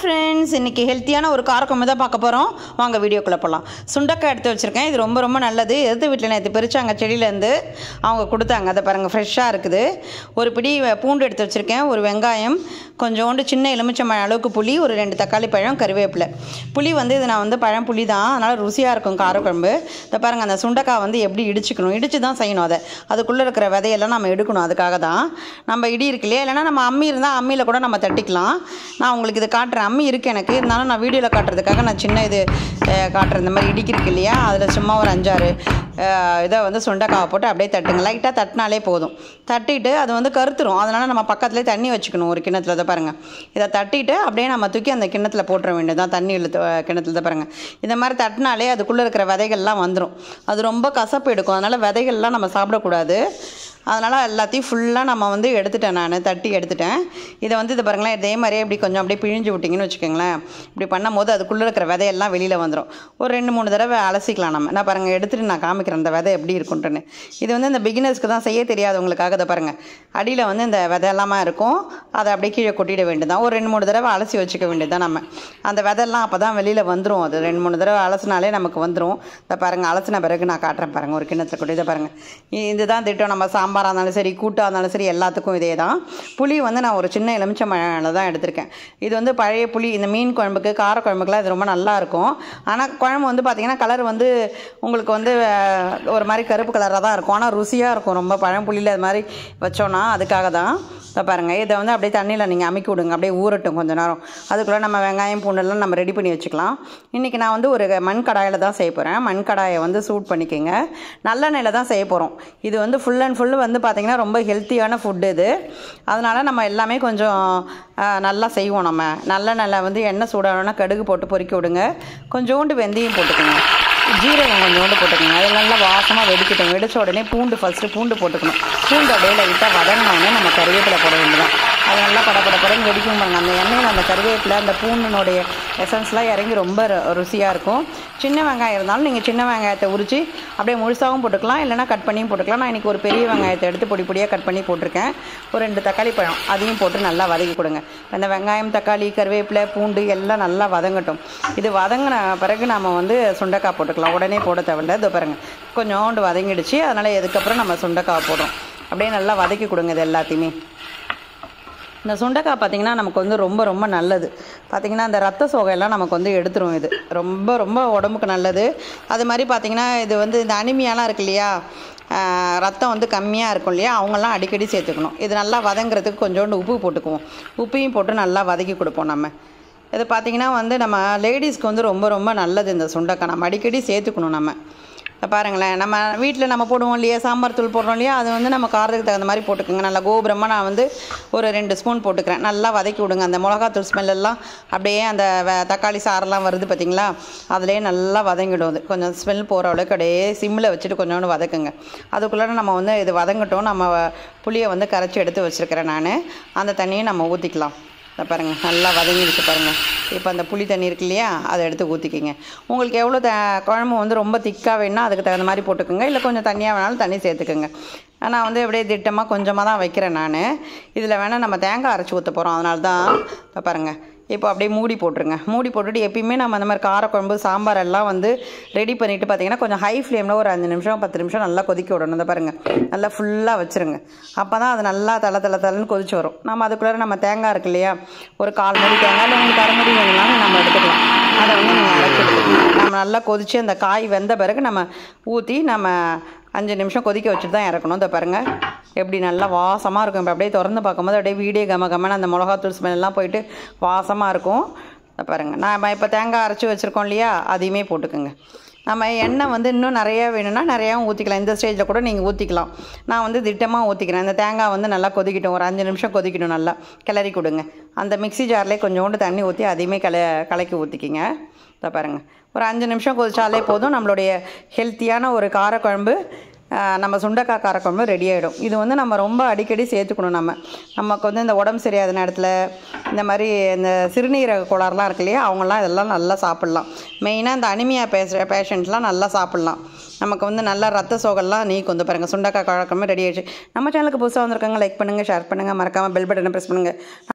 friends இன்றைக்கி ஹெல்த்தியான ஒரு காரக்குழம்பு தான் பார்க்க போகிறோம் வாங்க வீடியோக்குள்ளே போகலாம் சுண்டக்காய் எடுத்து வச்சுருக்கேன் இது ரொம்ப ரொம்ப நல்லது எதிர்த்து வீட்டில் நேற்று பறிச்சாங்க செடியிலேருந்து அவங்க கொடுத்தாங்க அதை பாருங்கள் ஃப்ரெஷ்ஷாக இருக்குது ஒரு பிடி வ- பூண்டு எடுத்து வச்சுருக்கேன் ஒரு வெங்காயம் கொஞ்சோண்டு சின்ன எலுமிச்சம்பழம் அளவுக்கு புளி ஒரு ரெண்டு தக்காளி பழம் கருவேப்பிலை புளி வந்து இது நான் வந்து பழம் புளி தான் அதனால் ருசியாக இருக்கும் காரக்குழம்பு இதை பாருங்கள் அந்த சுண்டக்காய் வந்து எப்படி இடிச்சுக்கணும் இடிச்சு தான் செய்யணும் அதை அதுக்குள்ளே இருக்கிற விதையெல்லாம் நம்ம எடுக்கணும் அதுக்காக தான் நம்ம இடி இருக்கு இல்லையா இல்லைன்னா நம்ம அம்மி இருந்தால் அம்மியில் கூட நம்ம தட்டிக்கலாம் நான் உங்களுக்கு இது காட்டுறேன் அம்மி இருக்குது எனக்கு இருந்தாலும் நான் வீடியோவில் காட்டுறதுக்காக நான் சின்ன இது அஹ், காட்டுறேன் இந்த மாதிரி இடிக்கு இருக்கு இல்லையா அதில் சும்மா ஒரு அஞ்சாறு அஹ், இதை வந்து சுண்டைக்காவை போட்டு அப்படியே தட்டுங்க லைட்டாக தட்டினாலே போதும் தட்டிட்டு அது வந்து கருத்துரும் அதனால் நம்ம பக்கத்துலேயே தண்ணி வச்சுக்கணும் ஒரு கிண்ணத்தில் இதை பாருங்கள் இதை தட்டிட்டு அப்படியே நம்ம தூக்கி அந்த கிண்ணத்தில் போட்டுற வேண்டியதுதான் தண்ணி இழுத்து அஹ், கிண்ணத்துல தான் பாருங்கள் இந்த மாதிரி தட்டினாலே அதுக்குள்ளே இருக்கிற விதைகள்லாம் வந்துடும் அது ரொம்ப கசப்பு எடுக்கும் அதனால் விதைகள்லாம் நம்ம சாப்பிடக்கூடாது அதனால் எல்லாத்தையும் ஃபுல்லாக நம்ம வந்து எடுத்துட்டேன் நான் தட்டி எடுத்துட்டேன் இதை வந்து இது பாருங்களேன் இதே மாதிரியே இப்படி கொஞ்சம் அப்படியே பிழிஞ்சு விட்டிங்கன்னு வச்சுக்கோங்களேன் இப்படி பண்ணும் போது அதுக்குள்ளே இருக்கிற விதையெல்லாம் வெளியில் வந்துடும் ஒரு ரெண்டு மூணு தடவை அலசிக்கலாம் நம்ம நான் பாருங்கள் எடுத்துகிட்டு நான் காமிக்கிறேன் அந்த விதை எப்படி இருக்குன்ட்டுன்னு இது வந்து இந்த பிகினர்ஸ்க்கு தான் செய்ய தெரியாதவங்களுக்காக இதை பாருங்கள் அடியில் வந்து இந்த விதை எல்லாமே இருக்கும் அதை அப்படியே கீழே கொட்டிட வேண்டியதுதான் ஒரு ரெண்டு மூணு தடவை அலசி வச்சுக்க வேண்டியதுதான் நம்ம அந்த விதையெல்லாம் அப்போ தான் வெளியில் வந்துடும் அது ரெண்டு மூணு தடவை அலசினாலே நமக்கு வந்துடும் இதை பாருங்கள் அலசின பிறகு நான் காட்டுறேன் பாருங்கள் ஒரு கிண்ணத்தில் கொட்டி இதை பாருங்கள் இ- இதுதான் திட்டம் நம்ம சாம்பாராக இருந்தாலும் சரி கூட்டாக இருந்தாலும் சரி எல்லாத்துக்கும் இதே தான் புளி வந்து நான் ஒரு சின்ன எலுமிச்சம்பழம் தான் எடுத்திருக்கேன் இது வந்து பழைய புளி இந்த மீன் குழம்புக்கு கார குழம்புக்குலாம் இது ரொம்ப நல்லா இருக்கும் ஆனால் குழம்பு வந்து பார்த்திங்கன்னா கலர் வந்து உங்களுக்கு வந்து அஹ், ஒரு மாதிரி கருப்பு கலராக தான் இருக்கும் ஆனால் ருசியாக இருக்கும் ரொம்ப பழம்புளியில் அது மாதிரி வச்சோன்னா அதுக்காக தான் இதை பாருங்கள் இதை வந்து அப்படியே தண்ணியில் நீங்கள் அமுக்கி விடுங்க அப்படியே ஊறட்டும் கொஞ்ச நேரம் அதுக்குள்ளே நம்ம வெங்காயம் பூண்டெல்லாம் நம்ம ரெடி பண்ணி வச்சுக்கலாம் இன்றைக்கி நான் வந்து ஒரு மண் கடாயில் தான் செய்ய போகிறேன் மண் கடாயை வந்து சூட் பண்ணிக்கோங்க நல்லெண்ணெயில் தான் செய்ய போகிறோம் இது வந்து ஃபுல் அண்ட் ஃபுல்லு வந்து பார்த்திங்கன்னா ரொம்ப ஹெல்த்தியான ஃபுட்டு இது அதனால் நம்ம எல்லாமே கொஞ்சம் ஆ, நல்லா செய்வோம் நம்ம நல்லெண்ணெயில் வந்து எண்ணெய் சூடானோன்னா கடுகு போட்டு பொரிக்க விடுங்க கொஞ்சோண்டு வெந்தயம் போட்டுக்கோங்க ஜீரகம் கொஞ்சோண்டு போட்டுக்கோங்க அது நல்லா வாசமாக வெடிக்கட்டும் வெடிச்ச உடனே பூண்டு ஃபஸ்ட்டு பூண்டு போட்டுக்கணும் பூண்டு அப்படியே லைட்டாக வதங்கினோடனே நம்ம கருவேப்பிலை போட வேண்டியதான் அது நல்லா பட பட படன்னு வெடிக்கும் பாருங்க அந்த எண்ணெயில் அந்த கருவேப்பிலை அந்த பூண்டினுடைய எசன்ஸ்லாம் இறங்கி ரொம்ப ரு- ருசியாக இருக்கும் சின்ன வெங்காயம் இருந்தாலும் நீங்கள் சின்ன வெங்காயத்தை உரித்து அப்படியே முழுசாகவும் போட்டுக்கலாம் இல்லைனா கட் பண்ணியும் போட்டுக்கலாம் நான் இன்றைக்கி ஒரு பெரிய வெங்காயத்தை எடுத்து பொடி பொடியாக கட் பண்ணி போட்டிருக்கேன் ஒரு ரெண்டு தக்காளி பழம் அதையும் போட்டு நல்லா வதக்கி கொடுங்க அந்த வெங்காயம் தக்காளி கருவேப்பிலை பூண்டு எல்லாம் நல்லா வதங்கட்டும் இது வதங்கின பிறகு நம்ம வந்து சுண்டைக்காய் போட்டுக்கலாம் உடனே போட தேவையில்ல இதோ பாருங்க கொஞ்சோண்டு வதங்கிடுச்சு அதனால் இதுக்கப்புறம் நம்ம சுண்டைக்காய் போடுறோம் அப்படியே நல்லா வதக்கி கொடுங்க இது எல்லாத்தையுமே இந்த சுண்டைக்காய் பார்த்திங்கன்னா நமக்கு வந்து ரொம்ப ரொம்ப நல்லது பார்த்திங்கன்னா அந்த ரத்த சோகையெல்லாம் நமக்கு வந்து எடுத்துரும் இது ரொம்ப ரொம்ப உடம்புக்கு நல்லது அது மாதிரி பார்த்திங்கன்னா இது வந்து இந்த அனிமியாலாம் இருக்கு இல்லையா ஆஹ் ரத்தம் வந்து கம்மியாக இருக்கும் இல்லையா அவங்கெல்லாம் அடிக்கடி சேர்த்துக்கணும் இது நல்லா வதங்குறதுக்கு கொஞ்சோண்டு உப்பு போட்டுக்குவோம் உப்பையும் போட்டு நல்லா வதக்கி கொடுப்போம் நம்ம இது பார்த்திங்கன்னா வந்து நம்ம லேடிஸ்க்கு வந்து ரொம்ப ரொம்ப நல்லது இந்த சுண்டைக்காய் நம்ம அடிக்கடி சேர்த்துக்கணும் நம்ம இப்ப பாருங்களேன் நம்ம வீட்டில் நம்ம போடுவோம் இல்லையா சாம்பார் தூள் போடுறோம் இல்லையா அது வந்து நம்ம காரத்துக்கு தகுந்த மாதிரி போட்டுக்கோங்க நல்லா கோபுரமாக நான் வந்து ஒரு ரெண்டு ஸ்பூன் போட்டுக்கிறேன் நல்லா வதக்கி விடுங்க அந்த மிளகாத்தூள் ஸ்மெல் எல்லாம் அப்படியே அந்த வ- தக்காளி சாரெல்லாம் வருது பார்த்தீங்களா அதுலேயே நல்லா வதங்கிடும் அது கொஞ்சம் ஸ்மெல் போகிற அளவுக்கு அப்படியே சிம்மில் வச்சுட்டு கொஞ்சோண்டு வதக்குங்க அதுக்குள்ளே நம்ம வந்து இது வதங்கட்டும் நம்ம புளியை வந்து கரைச்சி எடுத்து வச்சுருக்கிறேன் நான் அந்த தண்ணியை நம்ம ஊற்றிக்கலாம் இதை பாருங்கள் நல்லா வதங்கிடுச்சு பாருங்கள் இப்போ அந்த புளி தண்ணி இருக்கு இல்லையா அதை எடுத்து ஊற்றிக்கிங்க உங்களுக்கு எவ்வளோ த குழம்பு வந்து ரொம்ப திக்காக வேணும்னா அதுக்கு தகுந்த மாதிரி போட்டுக்கோங்க இல்லை கொஞ்சம் தண்ணியாக வேணாலும் தண்ணி சேர்த்துக்கோங்க நான் வந்து அப்படியே திட்டமாக கொஞ்சமாக தான் வைக்கிறேன் நான் இதில் வேணால் நம்ம தேங்காய் அரைச்சி ஊற்ற போகிறோம் அதனால தான் இப்போ பாருங்கள் இப்போ அப்படியே மூடி போட்டுருங்க மூடி போட்டுட்டு எப்பயுமே நம்ம அந்த மாதிரி காரக்குழம்பு சாம்பார் எல்லாம் வந்து ரெடி பண்ணிவிட்டு பார்த்தீங்கன்னா கொஞ்சம் ஹை ஃப்ளேமில் ஒரு அஞ்சு நிமிஷம் பத்து நிமிஷம் நல்லா கொதிக்க விடணும் இந்த பாருங்கள் நல்லா ஃபுல்லாக வச்சுருங்க அப்போ தான் அது நல்லா தலை தலை தலைன்னு கொதிச்சு வரும் நம்ம அதுக்குள்ளே நம்ம தேங்காய் இருக்கு இல்லையா ஒரு கால் மூடி தேங்காய் இல்லை உங்களுக்கு அரை மூடி வேணும்னாலும் நம்ம எடுத்துக்கலாம் அதை வந்து நீங்கள் அரைச்சி எடுத்துக்கலாம் நம்ம நல்லா கொதித்து அந்த காய் வெந்த பிறகு நம்ம ஊற்றி நம்ம அஞ்சு நிமிஷம் கொதிக்க வச்சுட்டு தான் இறக்கணும் இந்த பாருங்கள் எப்படி நல்லா வாசமாக இருக்கும் இப்போ அப்படியே திறந்து பார்க்கும்போது அப்படியே வீடே கம கமன்னு அந்த மிளகாத்தூள் smell எல்லாம் போயிட்டு வாசமாக இருக்கும் இதை பாருங்கள் நான் இப்போ தேங்காய் அரைச்சி வச்சுருக்கோம் இல்லையா அதையுமே போட்டுக்கோங்க நம்ம எண்ணெய் வந்து இன்னும் நிறையா வேணும்னா நிறையாவும் ஊற்றிக்கலாம் இந்த ஸ்டேஜில் கூட நீங்கள் ஊற்றிக்கலாம் நான் வந்து திட்டமாக ஊற்றிக்கிறேன் இந்த தேங்காய் வந்து நல்லா கொதிக்கட்டும் ஒரு அஞ்சு நிமிஷம் கொதிக்கட்டும் நல்லா கிளறி கொடுங்க அந்த மிக்ஸி ஜார்லேயே கொஞ்சோண்டு தண்ணி ஊற்றி அதையுமே கல கலக்கி ஊற்றிக்கிங்க இதை பாருங்கள் ஒரு அஞ்சு நிமிஷம் கொதிச்சாலே போதும் நம்மளுடைய ஹெல்த்தியான ஒரு காரக்குழம்பு ஆஹ், நம்ம சுண்டைக்காய் காரக்குழம்பு ரெடி ஆகிடும் இது வந்து நம்ம ரொம்ப அடிக்கடி சேர்த்துக்கணும் நம்ம நமக்கு வந்து இந்த உடம்பு சரியாத நேரத்தில் இந்த மாதிரி இந்த சிறுநீரக கோளாறுலாம் இருக்கு இல்லையா அவங்கெல்லாம் இதெல்லாம் நல்லா சாப்பிட்லாம் மெயினாக இந்த அனிமியா பேச பேஷண்ட்லாம் நல்லா சாப்பிட்லாம் நமக்கு வந்து நல்லா ரத்த சோகெல்லாம் நீக்கும் வந்து பாருங்கள் சுண்டக்காய் காரக்குழம்பு ரெடி ஆயிடுச்சு நம்ம சேனலுக்கு புதுசாக வந்திருக்காங்க லைக் பண்ணுங்கள் ஷேர் பண்ணுங்கள் மறக்காமல் பெல் பட்டனை ப்ரெஸ் பண்ணுங்கள்